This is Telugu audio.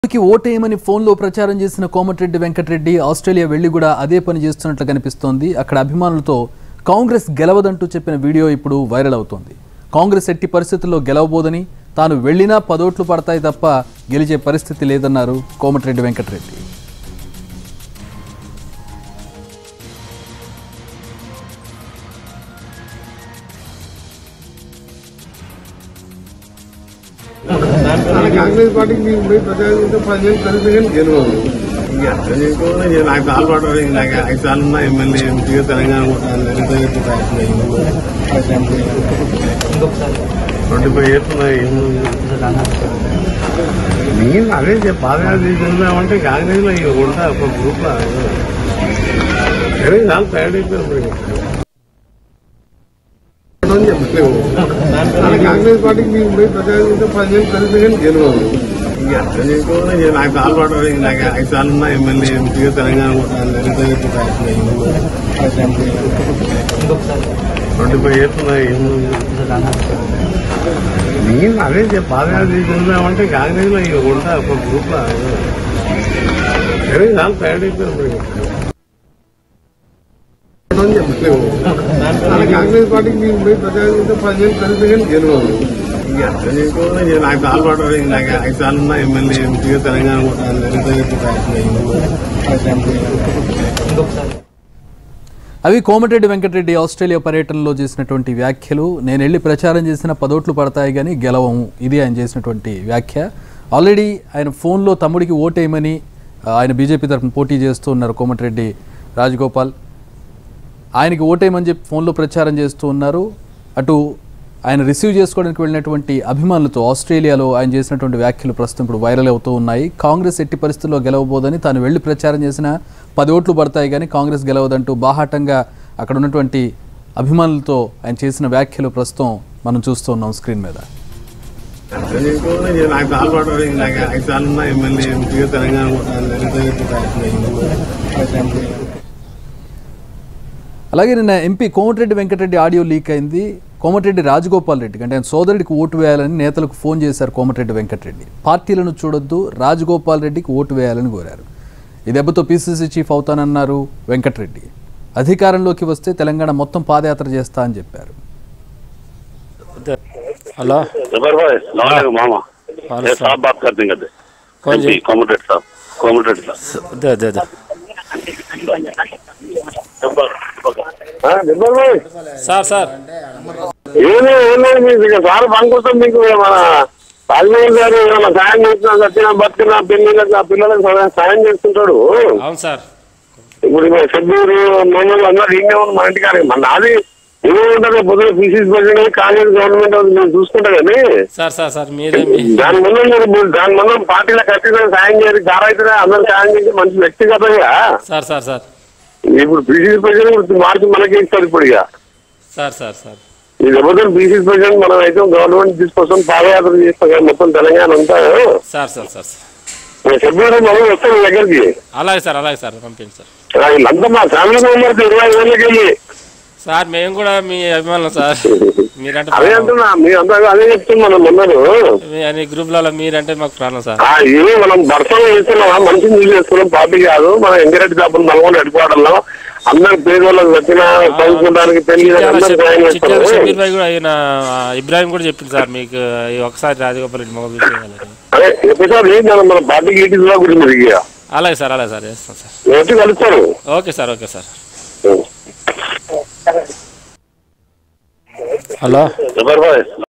కి ఓటేయమని ఫోన్లో ప్రచారం చేసిన కోమటిరెడ్డి వెంకటరెడ్డి ఆస్ట్రేలియా వెళ్లి కూడా అదే పని చేస్తున్నట్లు కనిపిస్తోంది అక్కడ అభిమానులతో కాంగ్రెస్ గెలవదంటూ చెప్పిన వీడియో ఇప్పుడు వైరల్ అవుతోంది కాంగ్రెస్ ఎట్టి పరిస్థితుల్లో గెలవబోదని తాను వెళ్లినా పదోట్లు పడతాయి తప్ప గెలిచే పరిస్థితి లేదన్నారు కోమటిరెడ్డి వెంకటరెడ్డి మన కాంగ్రెస్ పార్టీకి మీకు పోయి ప్రజానికి ప్రజలు కలిసి కానీ గెలవదు ఇక అర్థం చేసుకోవాలి ఇక నాకు తాళ్ళు పడవాలి ఇక నాకు ఐదు సార్లు ఉన్నా ఎమ్మెల్యే ఎంపీగా తెలంగాణ ట్వంటీ ఫైవ్ ఇయర్స్ ఉన్నాయి నేను అదే చెప్పి పాదయాత్ర తీసుకుందామంటే కాంగ్రెస్ లో ఇక ఉంటా ఒక గ్రూప్ లో సరే నాకు తయారు అయిపోయింది అని చెప్పలేవు మన కాంగ్రెస్ పార్టీకి మీకు పోయి ప్రజానికి ప్రజలు కలిసి కానీ గెలవదు ఇక అర్థం చేసుకోవాలి ఇక నాకు తాళ్ళు పడవాలి ఇక నాకు ఐదు సార్లు ఉన్నా ఎమ్మెల్యే ఎంపీగా తెలంగాణ ట్వంటీ ఫైవ్ ఇయర్స్ ఉన్నాయి నేను అదే చెప్పి పాదయాత్ర తీసుకుందామంటే కాంగ్రెస్ లో ఇక ఉంటా ఒక గ్రూప్ లో సరే నాకు తయారు అయిపోయింది అని చెప్పలేవు మన కాంగ్రెస్ పార్టీకి మీకు పోయి ప్రజానికి ప్రజలు కలిసి కానీ గెలవదు ఇక అర్థం చేసుకోవాలి ఇక నాకు తాళ్ళు పడవాలి ఇక నాకు ఐదు సార్లు ఉన్నా ఎమ్మెల్యే ఎంపీగా తెలంగాణ అవి కోమటిరెడ్డి వెంకటరెడ్డి ఆస్ట్రేలియా పర్యటనలో చేసినటువంటి వ్యాఖ్యలు నేను వెళ్ళి ప్రచారం చేసిన పదోట్లు పడతాయి కానీ గెలవము ఇది ఆయన చేసినటువంటి వ్యాఖ్య ఆల్రెడీ ఆయన ఫోన్లో తమ్ముడికి ఓటేయమని ఆ, ఆయన బీజేపీ తరఫున పోటీ చేస్తూ ఉన్నారు కోమటిరెడ్డి రాజగోపాల్ ఆయనకి ఓటేయమని చెప్పి ఫోన్లో ప్రచారం చేస్తూ ఉన్నారు అటు ఆయన రిసీవ్ చేసుకోవడానికి వెళ్ళినటువంటి అభిమానులతో ఆస్ట్రేలియాలో ఆయన చేసినటువంటి వ్యాఖ్యలు ప్రస్తుతం ఇప్పుడు వైరల్ అవుతూ ఉన్నాయి కాంగ్రెస్ ఎట్టి పరిస్థితుల్లో గెలవబోదని తాను వెళ్ళి ప్రచారం చేసిన పది ఓట్లు పడతాయి కానీ కాంగ్రెస్ గెలవదంటూ బాహాటంగా అక్కడ ఉన్నటువంటి అభిమానులతో ఆయన చేసిన వ్యాఖ్యలు ప్రస్తుతం మనం చూస్తూ ఉన్నాం స్క్రీన్ మీద అర్థం చేసుకోవాలి ఇక నాకు తాళ్ళు పడవాలి ఇక నాకు ఐదు సార్లు ఉన్నా ఎమ్మెల్యే ఎంపీగా తెలంగాణ అలాగే నిన్న MP Komatireddy Venkatreddy audio leak అయింది కోమటిరెడ్డి రాజగోపాల్ రెడ్డికి అంటే ఆయన సోదరుడికి ఓటు వేయాలని నేతలకు ఫోన్ చేశారు కోమటిరెడ్డి వెంకటరెడ్డి పార్టీలను చూడొద్దు రాజగోపాల్ రెడ్డికి ఓటు వేయాలని కోరారు ఈ దెబ్బతో పీసీసీ చీఫ్ అవుతానన్నారు వెంకటరెడ్డి అధికారంలోకి వస్తే తెలంగాణ మొత్తం పాదయాత్ర చేస్తా అని చెప్పారు हेलो जबर भाई सलाम मामा वालेकुम ये साहब बात करते हैं कौन जी? कॉमरेड साहब कॉमरेड साहब दे दे दे జబ్బర్ భాయ్ సార్ సార్ ఏమీ ఏమీ మీకు ఇక సార్ పనికొస్తాం మీకు మన రాజమోహన్ గారు ఏమైనా సాయం చేస్తున్నా చచ్చిన బతికిన పిల్లలకు ఆ పిల్లలకు సహాయం- సాయం చేస్తుంటాడు అవును సార్ ఇప్పుడు ఇక షెడ్యూరు మేము అందరూ ఈయనే ఉంది మన ఇంటికాడ మన నాది ఏముంటుంది పొద్దున పీసీసీ ప్రెసిడెంట్ కాంగ్రెస్ గవర్నమెంట్ ఉంది, నేను చూసుకుంటా కానీ సార్ సార్ సార్ మీరే మీ దాని ముందు మీరు మీరు దాని ముందు పార్టీలో ఖచ్చితంగా సాయం చేయాలి గారైతే అందరూ సాయం చేసి మంచి వ్యక్తిగతంగా సార్ సార్ సార్ ఇప్పుడు పీసీసీ ప్రెసిడెంట్ మార్చి మనకి ఇస్తారు ఇప్పుడు ఇక సార్ సార్ సార్ ఈ దెబ్బతో పీసీసీ ప్రెసిడెంట్ మనం అయితే గవర్నమెంట్ తీసుకొస్తాం పాదయాత్ర చేస్తాం కదా మొత్తం తెలంగాణ అంతా సార్ సార్ సార్ చెప్పారు మనం వస్తాం మీ దగ్గరికి అలాగే సార్ అలాగే సార్ పంపించండి సార్ ఆ, వీళ్ళంతా మా ఫ్యామిలీ మెంబర్స్ ఇరవై ఏళ్ళకి వెళ్ళి సార్ మేము కూడా మీ అభిమానులు సార్ మీరంటే అదే ప్రాణం. అంటున్నా మీ అంతా అదే చెప్తున్నాం మనం అందరూ మీ అన్ని గ్రూప్లలో మీరంటే మాకు ప్రాణం సార్ ఆ, ఇవి మనం దర్శనం చేస్తున్నామా మంచిని చూసి చేస్తున్నాం పార్టీ కాదు మన ఎంకరెడ్డి షాపులు నల్గొండ హెడ్క్వార్టర్లో అందరు పేదోళ్ళకి వచ్చిన చదువుకోవడానికి పెళ్లి చిట్యాల అందరూ షబీర్- సాయం చిట్యాల చేస్తారు షబీర్ భాయ్ కూడా ఆయన ఆ, ఇబ్రాహిం కూడా చెప్పింది సార్ మీకు ఈ ఒకసారి రాజగోపాల్ రెడ్డి మొగలు పిలిచేయాలని. అదే ఎప్పుడు ఏంటి మన పార్టీకి ఈటీసీ గురించి మీరు ఇక అలాగే సార్ అలాగే సార్ చేస్తాం సార్ వచ్చి కలుస్తారు okay sir okay sir hello Jabar भाई